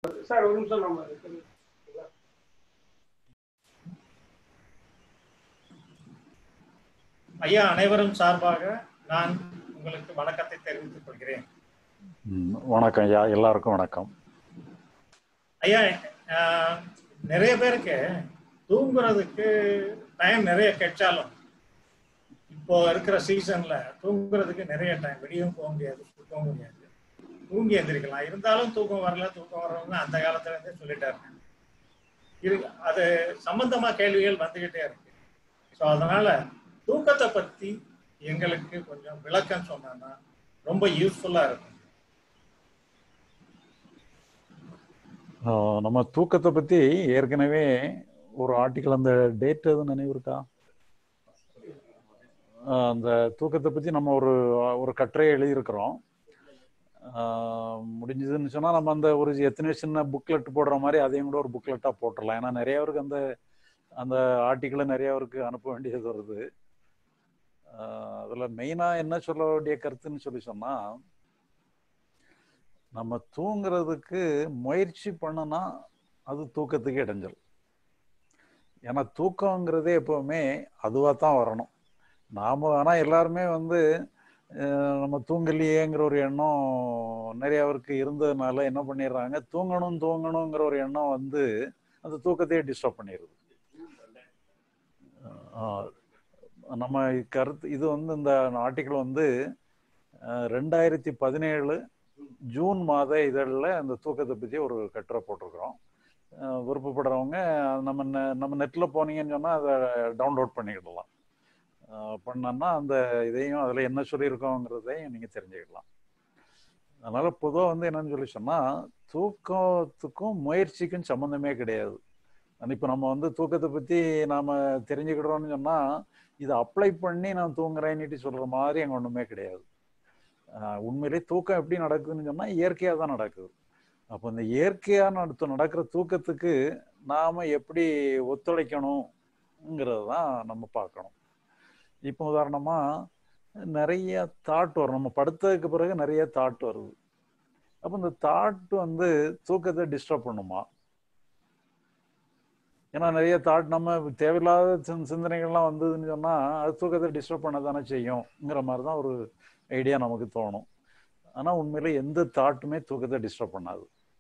sir ஒரு நிமிஷம் நம்ம ஐயா அனைவரும் சார்பாக நான் உங்களுக்கு வணக்கத்தை தெரிவித்துக் கொள்கிறேன் ம், வணக்கம் ஐயா எல்லாருக்கும் வணக்கம் ஐயா ஆஹ், நிறைய பேருக்கு தூங்குறதுக்கு டைம் நிறைய கிடைச்சாலும் இப்போ இருக்கிற சீசன்ல தூங்குறதுக்கு நிறைய டைம் வெளியும் போக முடியாது தூக்க முடியாது தூங்கி எந்திரிக்கலாம் இருந்தாலும் தூக்கம் வரல தூக்கம் வரலன்னு அந்த காலத்துல இருந்தே சொல்லிட்டாரு இரு அது சம்பந்தமா கேள்விகள் வந்துகிட்டே இருக்கு ஸோ அதனால தூக்கத்தை பத்தி எங்களுக்கு கொஞ்சம் விளக்கம் சொன்னா ரொம்ப யூஸ்ஃபுல்லா இருக்கும் ஆ, நம்ம தூக்கத்தை பத்தி ஏற்கனவே ஒரு ஆர்டிக்கல் அந்த டேட் எதுவும் நினைவு இருக்கா ஆ, அந்த தூக்கத்தை பத்தி நம்ம ஒரு ஒரு கட்டுரை எழுதியிருக்கிறோம் ஆ, முடிஞ்சதுன்னு சொன்னா நம்ம அந்த ஒரு எத்தனை சின்ன புக்லெட் போடுற மாதிரி அதையும் கூட ஒரு புக்லெட்டா போட்டுடலாம் ஏன்னா நிறைய பேருக்கு அந்த அந்த ஆர்டிக்கிளை நிறைய பேருக்கு அனுப்ப வேண்டியது வருது ஆ, அதுல மெயினா என்ன சொல்ல வேண்டிய கருத்துன்னு சொல்லி சொன்னா நம்ம தூங்குறதுக்கு முயற்சி பண்ணனா அது தூக்கத்துக்கு இடைஞ்சல் ஏன்னா தூக்கங்கிறதே எப்பவுமே அதுவாக தான் வரணும் நாம ஆனா எல்லாருமே வந்து அஹ், நம்ம தூங்கலையேங்கிற ஒரு எண்ணம் நிறைய பேருக்கு இருந்ததுனால என்ன பண்ணிடுறாங்க தூங்கணும் தூங்கணுங்கிற ஒரு எண்ணம் வந்து அந்த தூக்கத்தையே டிஸ்டர்ப் பண்ணிடுது அஹ், நம்ம கருத்து இது வந்து இந்த ஆர்டிக்கிள் வந்து அஹ், ரெண்டாயிரத்தி பதினேழு ஜூன் மாத இதழில் அந்த தூக்கத்தை பற்றி ஒரு கட்டுரை போட்டிருக்கிறோம் அஹ் விருப்பப்படுறவங்க நம்ம நெ- நம்ம நெட்டில் போனீங்கன்னு சொன்னால் அதை டவுன்லோட் பண்ணிக்கிடலாம் அஹ் பண்ணோன்னா அந்த இதையும் அதில் என்ன சொல்லியிருக்கோங்கிறதையும் நீங்கள் தெரிஞ்சுக்கலாம் அதனால் பொதுவாக வந்து என்னன்னு சொல்லி சொன்னால் தூக்கத்துக்கும் முயற்சிக்கும் சம்மந்தமே கிடையாது இப்போ நம்ம வந்து தூக்கத்தை பற்றி நாம் தெரிஞ்சுக்கிடுறோம்னு சொன்னால் இதை அப்ளை பண்ணி நான் தூங்குறேன்னுட்டு சொல்கிற மாதிரி அங்கே ஒன்றுமே கிடையாது ஆஹ் உண்மையிலே தூக்கம் எப்படி நடக்குதுன்னு சொன்னா இயற்கையா தான் நடக்குது அப்போ இந்த இயற்கையா நடத்து நடக்கிற தூக்கத்துக்கு நாம எப்படி ஒத்துழைக்கணுங்கிறது தான் நம்ம பார்க்கணும் இப்போ உதாரணமா நிறைய தாட் வரும் நம்ம படுத்ததுக்கு பிறகு நிறைய தாட் வருது அப்போ இந்த தாட் வந்து தூக்கத்தை டிஸ்டர்ப் பண்ணுமா ஏன்னா நிறைய தாட் நம்ம தேவையில்லாத சிந்- சிந்தனைகள்லாம் வந்ததுன்னு சொன்னா அது தூக்கத்தை டிஸ்டர்ப் பண்ண தானே செய்யும்ங்கிற மாதிரி தான் ஒரு ஐடியா நமக்கு தோணும் ஆனா உண்மையில எந்த தாட்டுமே தூக்கத்தை டிஸ்டர்ப் பண்ணாது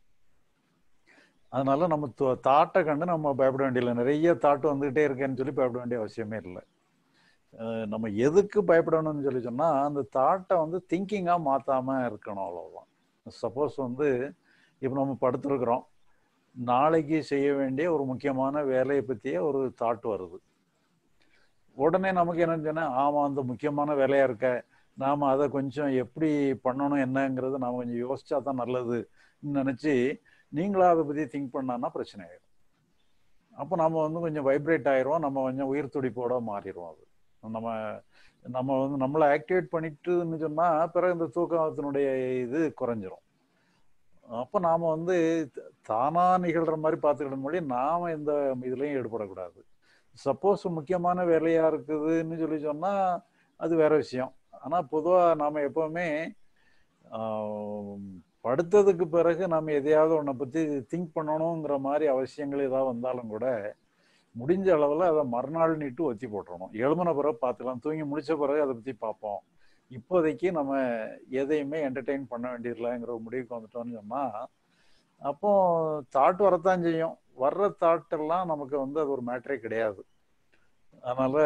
அதனால நம்ம தாட்டை கண்டு நம்ம பயப்பட வேண்டியதில்லை நிறைய தாட்டு வந்துகிட்டே இருக்கேன்னு சொல்லி பயப்பட வேண்டிய அவசியமே இல்லை அஹ் நம்ம எதுக்கு பயப்படணும்னு சொல்லி சொன்னா அந்த தாட்டை வந்து திங்கிங்கா மாத்தாம இருக்கணும் அவ்வளவுதான் சப்போஸ் வந்து இப்போ நம்ம படுத்திருக்கிறோம் நாளைக்கு செய்ய வேண்டிய ஒரு முக்கியமான வேலையை பத்தியே ஒரு தாட் வருது உடனே நமக்கு என்னன்னு சொன்னா ஆமா அந்த முக்கியமான வேலையா இருக்க நாம அதை கொஞ்சம் எப்படி பண்ணணும் என்னங்கிறது நாம கொஞ்சம் யோசிச்சா தான் நல்லதுன்னு நினைச்சு நீங்களா அதை பத்தி திங்க் பண்ணான்னா பிரச்சனை ஆயிடும் அப்போ நம்ம வந்து கொஞ்சம் வைப்ரேட் ஆயிரும் நம்ம கொஞ்சம் உயிர் துடிப்போட மாறிடுவோம் அது நம்ம நம்ம வந்து நம்மளை ஆக்டிவேட் பண்ணிட்டுன்னு சொன்னா பிறகு இந்த தூக்கத்தினுடைய இது குறைஞ்சிரும் அப்போ நாம வந்து த- தானா நிகழ்ற மாதிரி பார்த்துக்கிட மொழி நாம இந்த இதுலயும் ஈடுபடக்கூடாது சப்போஸ் முக்கியமான வேலையா இருக்குதுன்னு சொல்லி சொன்னா அது வேற விஷயம் ஆனா பொதுவா நாம எப்பவுமே ஆம், படுத்ததுக்கு பிறகு நம்ம எதையாவது ஒன்றை பத்தி திங்க் பண்ணணுங்கிற மாதிரி அவசியங்கள் ஏதாவது வந்தாலும் கூட முடிஞ்ச அளவில் அதை மறுநாள் நீட்டு ஒத்தி போட்டுறணும் எழுமன பிறகு பார்த்துக்கலாம் தூங்கி முடிச்ச பிறகு அதை பற்றி பார்ப்போம் இப்போதைக்கு நம்ம எதையுமே என்டர்டெயின் பண்ண வேண்டியதில்லைங்கிற ஒரு முடிவுக்கு வந்துட்டோம்னு சொன்னால் அப்போ தாட் வரத்தான் செய்யும் வர்ற தாட் எல்லாம் நமக்கு வந்து அது ஒரு மேட்டரே கிடையாது அதனால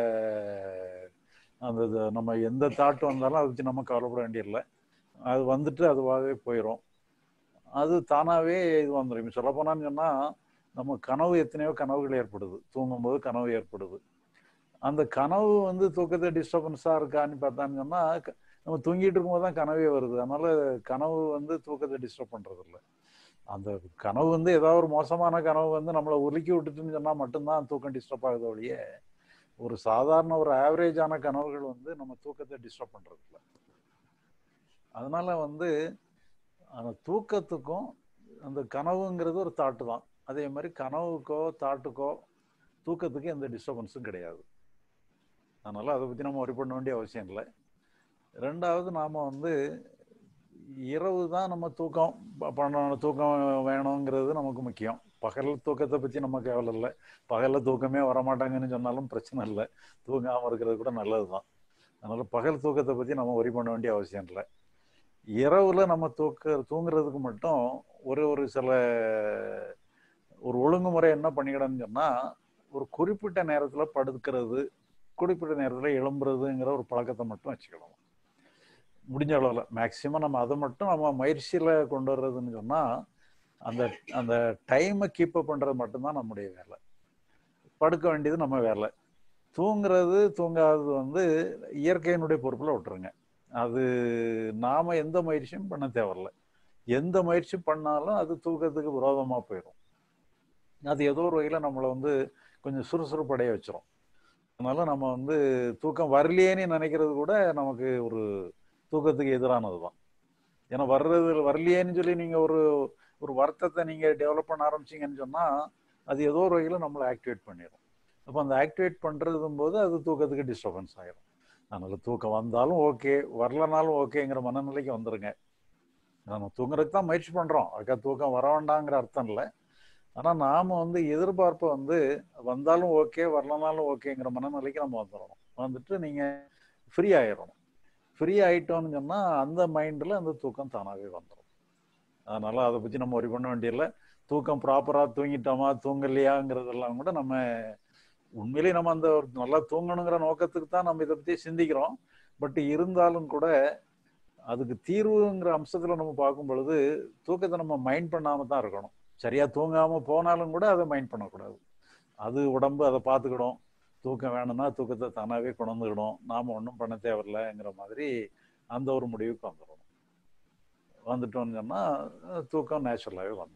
அந்த இது நம்ம எந்த தாட் வந்தாலும் அதை பற்றி நம்ம கவலைப்பட வேண்டியதில்லை அது வந்துட்டு அதுவாகவே போயிடும் அது தானாகவே இது வந்துடும் இப்போ சொல்ல போனான்னு சொன்னால் நம்ம கனவு எத்தனையோ கனவுகள் ஏற்படுது தூங்கும்போது கனவு ஏற்படுது அந்த கனவு வந்து தூக்கத்தை டிஸ்டர்பன்ஸாக இருக்கான்னு பார்த்தான்னு சொன்னால் க- நம்ம தூங்கிட்டு இருக்கும்போது தான் கனவே வருது அதனால கனவு வந்து தூக்கத்தை டிஸ்டர்ப் பண்ணுறது இல்லை அந்த கனவு வந்து ஏதாவது ஒரு மோசமான கனவு வந்து நம்மளை உலுக்கி விட்டுட்டுன்னு சொன்னால் மட்டும்தான் தூக்கம் டிஸ்டர்ப் ஆகுது ஒழிய ஒரு சாதாரண ஒரு ஆவரேஜான கனவுகள் வந்து நம்ம தூக்கத்தை டிஸ்டர்ப் பண்ணுறது இல்லை அதனால வந்து அந்த தூக்கத்துக்கும் அந்த கனவுங்கிறது ஒரு தாட்டு தான் அதே மாதிரி கனவுக்கோ தாட்டுக்கோ தூக்கத்துக்கு எந்த டிஸ்டர்பன்ஸும் கிடையாது அதனால அதை பற்றி நம்ம ஒரி பண்ண வேண்டிய அவசியம் இல்லை ரெண்டாவது நாம் வந்து இரவு தான் நம்ம தூக்கம் ப- பண்ணணும் தூக்கம் வேணுங்கிறது நமக்கு முக்கியம் பகல் தூக்கத்தை பற்றி நம்ம கவலை இல்லை பகலில் தூக்கமே வரமாட்டாங்கன்னு சொன்னாலும் பிரச்சனை இல்லை தூங்காமல் இருக்கிறது கூட நல்லது தான் அதனால பகல் தூக்கத்தை பற்றி நம்ம ஒரி பண்ண வேண்டிய அவசியம் இல்லை இரவுல நம்ம தூக்க தூங்குறதுக்கு மட்டும் ஒரு ஒரு சில ஒரு ஒழுங்குமுறை என்ன பண்ணிக்கிடணும்னு சொன்னா ஒரு குறிப்பிட்ட நேரத்துல படுக்கிறது குறிப்பிட்ட நேரத்துல எழும்புறதுங்கிற ஒரு பழக்கத்தை மட்டும் வச்சுக்கணும் முடிஞ்ச அளவுல மேக்சிமம் நம்ம அதை மட்டும் நம்ம முயற்சியில கொண்டு வர்றதுன்னு சொன்னா அந்த அந்த டைமை கீப் அப் பண்றது மட்டும்தான் நம்முடைய வேலை படுக்க வேண்டியது நம்ம வேலை தூங்குறது தூங்காதது வந்து இயற்கையினுடைய பொறுப்புல விட்டுருங்க அது நாம எந்த முயற்சியும் பண்ண தேவையில்ல எந்த முயற்சி பண்ணாலும் அது தூக்கத்துக்கு விரோதமா போயிடும் அது ஏதோ ஒரு வகையில நம்மளை வந்து கொஞ்சம் சுறுசுறுப்படைய வச்சிரும் அதனால நம்ம வந்து தூக்கம் வரலையேன்னு நினைக்கிறது கூட நமக்கு ஒரு தூக்கத்துக்கு எதிரானது தான் ஏன்னா வர்றது வரலையேன்னு சொல்லி நீங்க ஒரு ஒரு வருத்தத்தை நீங்க டெவலப் பண்ண ஆரம்பிச்சீங்கன்னு சொன்னா அது ஏதோ ஒரு வகையில நம்மளை ஆக்டிவேட் பண்ணிடும் அப்போ அந்த ஆக்டிவேட் பண்றதும் போது அது தூக்கத்துக்கு டிஸ்டர்பன்ஸ் ஆயிடும் அதனால தூக்கம் வந்தாலும் ஓகே வரலனாலும் ஓகேங்கிற மனநிலைக்கு வந்துருங்க நம்ம தூங்குறதுக்கு தான் முயற்சி பண்றோம் அதுக்காக தூக்கம் வர வேண்டாங்கிற அர்த்தம் இல்லை ஆனா நாம வந்து எதிர்பார்ப்பை வந்து வந்தாலும் ஓகே வரலனாலும் ஓகேங்கிற மனநிலைக்கு நம்ம வந்துடணும் வந்துட்டு நீங்க ஃப்ரீ ஆயிடணும் ஃப்ரீ ஆயிட்டோம்னு சொன்னா அந்த மைண்ட்ல அந்த தூக்கம் தானாவே வந்துடும் அதனால அதை பத்தி நம்ம ஒரி பண்ண வேண்டியதில்லை தூக்கம் ப்ராப்பரா தூங்கிட்டோமா தூங்கலையாங்கிறதெல்லாம் கூட நம்ம உண்மையிலேயே நம்ம அந்த ஒரு நல்லா தூங்கணுங்கிற நோக்கத்துக்கு தான் நம்ம இதை பத்தி சிந்திக்கிறோம் பட் இருந்தாலும் கூட அதுக்கு தீர்வுங்கிற அம்சத்துல நம்ம பார்க்கும் பொழுது தூக்கத்தை நம்ம மைண்ட் பண்ணாம தான் இருக்கணும் சரியா தூங்காம போனாலும் கூட அதை மைண்ட் பண்ணக்கூடாது அது உடம்பு அதை பார்த்துக்கிடும் தூக்கம் வேணும்னா தூக்கத்தை தானாவே கொண்டுக்கிடும் நாம ஒன்றும் பண்ண தேவையில்லைங்கிற மாதிரி அந்த ஒரு முடிவுக்கு வந்துடணும் வந்துட்டோம்னு சொன்னா தூக்கம் நேச்சுரலாகவே வந்துடும்